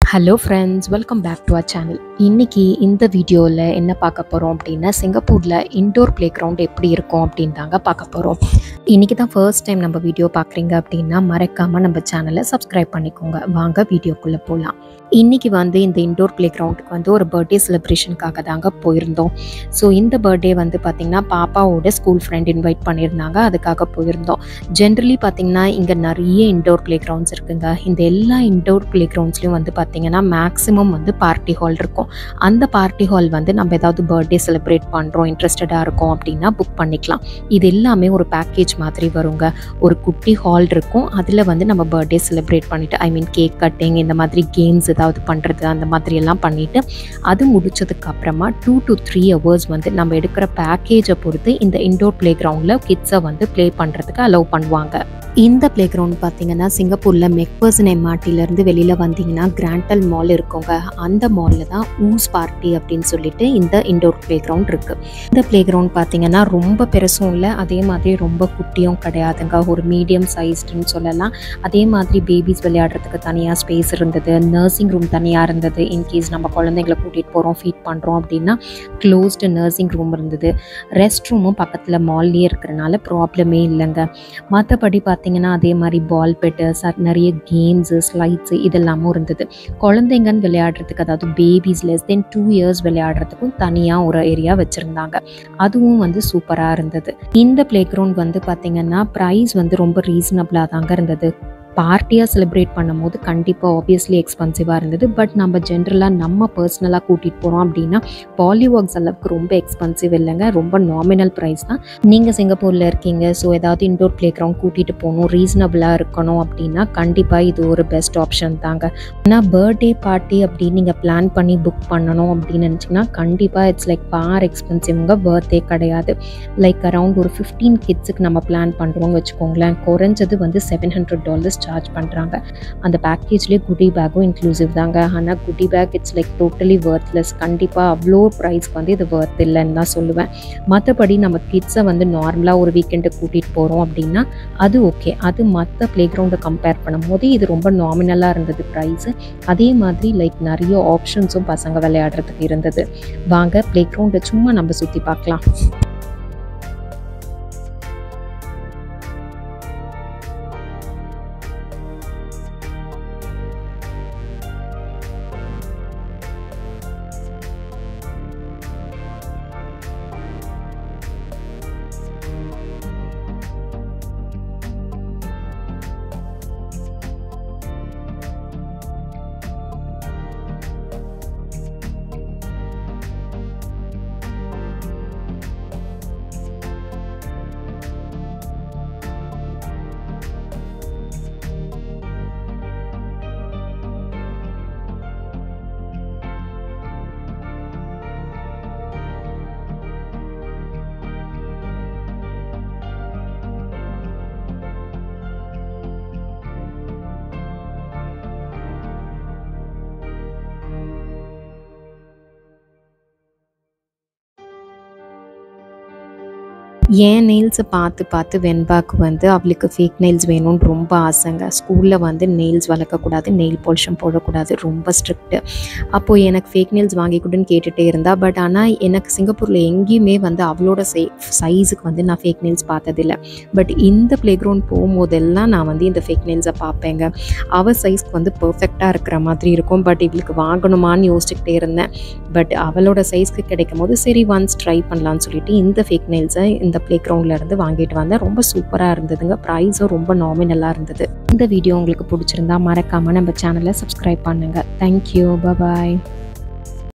hello friends welcome back to our channel இன்றைக்கி இந்த வீடியோவில் என்ன பார்க்க போகிறோம் அப்படின்னா சிங்கப்பூரில் இன்டோர் ப்ளே கிரவுண்ட் எப்படி இருக்கும் அப்படின்னு தாங்க பார்க்க போகிறோம் இன்றைக்கி தான் ஃபர்ஸ்ட் டைம் நம்ம வீடியோ பார்க்குறீங்க அப்படின்னா மறக்காமல் நம்ம சேனலை சப்ஸ்கிரைப் பண்ணிக்கோங்க வாங்க வீடியோக்குள்ளே போகலாம் இன்றைக்கி வந்து இந்த இன்டோர் ப்ளே கிரவுண்டுக்கு வந்து ஒரு பர்த்டே செலிப்ரேஷனுக்காக தாங்க போயிருந்தோம் ஸோ இந்த பர்த்டே வந்து பார்த்திங்கன்னா பாப்பாவோட ஸ்கூல் ஃப்ரெண்ட் இன்வைட் பண்ணியிருந்தாங்க அதுக்காக போயிருந்தோம் ஜென்ரலி பார்த்திங்கன்னா இங்கே நிறைய இன்டோர் ப்ளே கிரவுண்ட்ஸ் இருக்குங்க இந்த எல்லா இன்டோர் ப்ளே கிரவுண்ட்ஸ்லையும் வந்து பார்த்திங்கன்னா மேக்ஸிமம் வந்து பார்ட்டி ஹால் இருக்கும் அந்த பார்ட்டி ஹால் வந்து நம்ம ஏதாவது பர்த்டே செலிப்ரேட் பண்ணுறோம் இன்ட்ரெஸ்டடாக இருக்கோம் அப்படின்னா புக் பண்ணிக்கலாம் இது எல்லாமே ஒரு பேக்கேஜ் மாதிரி வருங்க ஒரு குட்டி ஹால் இருக்கும் அதில் வந்து நம்ம பர்த்டே செலிப்ரேட் பண்ணிவிட்டு ஐ மீன் கேக் கட்டிங் இந்த மாதிரி கேம்ஸ் ஏதாவது பண்ணுறது அந்த மாதிரி எல்லாம் பண்ணிவிட்டு அது முடிச்சதுக்கு அப்புறமா டூ டு த்ரீ ஹவர்ஸ் வந்து நம்ம எடுக்கிற பேக்கேஜை பொறுத்து இந்த இன்டோர் ப்ளே கிரவுண்டில் கிட்ஸை வந்து ப்ளே பண்ணுறதுக்கு அலோவ் பண்ணுவாங்க இந்த ப்ளே கிரவுண்ட் பார்த்தீங்கன்னா சிங்கப்பூரில் மெக்பர்சன் எம்ஆர்டிலேருந்து வெளியில் வந்தீங்கன்னா கிராண்டல் மால் இருக்குங்க அந்த மாலில் தான் ஊஸ் பார்ட்டி அப்படின்னு சொல்லிட்டு இந்த இன்டோர் ப்ளே கிரவுண்ட் இருக்குது இந்த ப்ளே கிரவுண்ட் பார்த்தீங்கன்னா ரொம்ப பெருசும் இல்லை அதே மாதிரி ரொம்ப குட்டியும் கிடையாதுங்க ஒரு மீடியம் சைஸ்டுன்னு சொல்லலாம் அதே மாதிரி பேபிஸ் விளையாடுறதுக்கு தனியாக ஸ்பேஸ் இருந்தது நர்சிங் ரூம் தனியாக இருந்தது இன்கேஸ் நம்ம குழந்தைங்களை கூட்டிகிட்டு போகிறோம் ஃபீட் பண்ணுறோம் அப்படின்னா க்ளோஸ்டு நர்சிங் ரூம் இருந்தது ரெஸ்ட் ரூமும் பக்கத்தில் மால்லேயே இருக்கிறனால ப்ராப்ளமே இல்லைங்க மற்றபடி பார்த்தீங்கன்னா அதே மாதிரி பால் பெட்டர்ஸ் நிறைய கேம்ஸு ஸ்லைட்ஸு இதெல்லாமும் இருந்தது குழந்தைங்கன்னு விளையாடுறதுக்கு அதாவது babies less than two years விளையாடுறதுக்கும் தனியாக ஒரு ஏரியா வச்சுருந்தாங்க அதுவும் வந்து சூப்பராக இருந்தது இந்த ப்ளே கிரவுண்ட் வந்து பார்த்திங்கன்னா ப்ரைஸ் வந்து ரொம்ப ரீசனபிளாக தாங்க இருந்தது பார்ட்டியாக செலிப்ரேட் பண்ணும்போது கண்டிப்பாக ஆப்வியஸ்லி எக்ஸ்பென்சிவாக இருந்தது பட் நம்ம ஜென்ரலாக நம்ம பர்சனலாக கூட்டிகிட்டு போகிறோம் அப்படின்னா பாலிவாக்ஸ் அளவுக்கு ரொம்ப எக்ஸ்பென்சிவ் இல்லைங்க ரொம்ப நாமினல் ப்ரைஸ் தான் நீங்கள் சிங்கப்பூரில் இருக்கீங்க ஸோ ஏதாவது இன்டோர் ப்ளே கிரவுண்ட் கூட்டிகிட்டு போகணும் ரீசனபிளாக இருக்கணும் அப்படின்னா கண்டிப்பாக இது ஒரு பெஸ்ட் ஆப்ஷன் தாங்க ஆனால் பர்த்டே பார்ட்டி அப்படின்னு நீங்கள் பிளான் பண்ணி புக் பண்ணணும் அப்படின்னு நினச்சிங்கன்னா கண்டிப்பாக இட்ஸ் லைக் பார் எக்ஸ்பென்சிவ்ங்க பர்த்டே கிடையாது லைக் அரவுண்ட் ஒரு ஃபிஃப்டீன் கிட்ஸுக்கு நம்ம பிளான் பண்ணுறோம்னு வச்சுக்கோங்களேன் குறைஞ்சது வந்து செவன் ஹண்ட்ரட் டாலர்ஸ் சார்ஜ் பண்ணுறாங்க அந்த பேக்கேஜ்லேயே குடி பேக்கும் இன்க்ளூசிவ் தாங்க ஆனால் goodie bag it's like totally worthless கண்டிப்பாக அவ்வளோ ப்ரைஸ்க்கு வந்து இது ஒர்த் இல்லைன்னு தான் சொல்லுவேன் மற்றபடி நம்ம கிட்ஸை வந்து நார்மலாக ஒரு வீக்கெண்டு கூட்டிகிட்டு போகிறோம் அப்படின்னா அது ஓகே அது மற்ற ப்ளே கிரவுண்டை கம்பேர் பண்ணும்போது இது ரொம்ப நாமினலாக இருந்தது ப்ரைஸு அதே மாதிரி லைக் நிறைய ஆப்ஷன்ஸும் பசங்க விளையாடுறதுக்கு இருந்தது வாங்க ப்ளே கிரவுண்டை சும்மா நம்ம சுற்றி பார்க்கலாம் என் நெயில்ஸை பார்த்து பார்த்து வெண்பாக்கு வந்து அவளுக்கு ஃபேக் நெயில்ஸ் வேணும்னு ரொம்ப ஆசைங்க ஸ்கூலில் வந்து நெயில்ஸ் வளர்க்கக்கூடாது நெயில் பாலிஷம் போடக்கூடாது ரொம்ப ஸ்ட்ரிக்ட்டு அப்போது எனக்கு ஃபேக் நெயில்ஸ் வாங்கி கொடுன்னு கேட்டுகிட்டே இருந்தா பட் ஆனால் எனக்கு சிங்கப்பூரில் எங்கேயுமே வந்து அவளோட சை சைஸுக்கு வந்து நான் ஃபேக் நெயில்ஸ் பார்த்ததில்ல பட் இந்த ப்ளே கிரவுண்ட் போகும்போதெல்லாம் நான் வந்து இந்த ஃபேக் நெயில்ஸை பார்ப்பேங்க அவள் சைஸ்க்கு வந்து பர்ஃபெக்டாக இருக்கிற மாதிரி இருக்கும் பட் இவளுக்கு வாங்கணுமான்னு யோசிச்சுக்கிட்டே இருந்தேன் பட் அவளோட சைஸ்க்கு கிடைக்கும் போது சரி ஒன்ஸ் ட்ரை பண்ணலான்னு சொல்லிட்டு இந்த ஃபேக் நெயில்ஸை இந்த ப்ளே கிரவுண்ட்லேருந்து வாங்கிட்டு வந்தேன் ரொம்ப சூப்பராக இருந்ததுங்க ப்ரைஸும் ரொம்ப நாமினலாக இருந்தது இந்த வீடியோ உங்களுக்கு பிடிச்சிருந்தா மறக்காமல் நம்ம சேனலை சப்ஸ்கிரைப் பண்ணுங்கள் தேங்க்யூ பாய்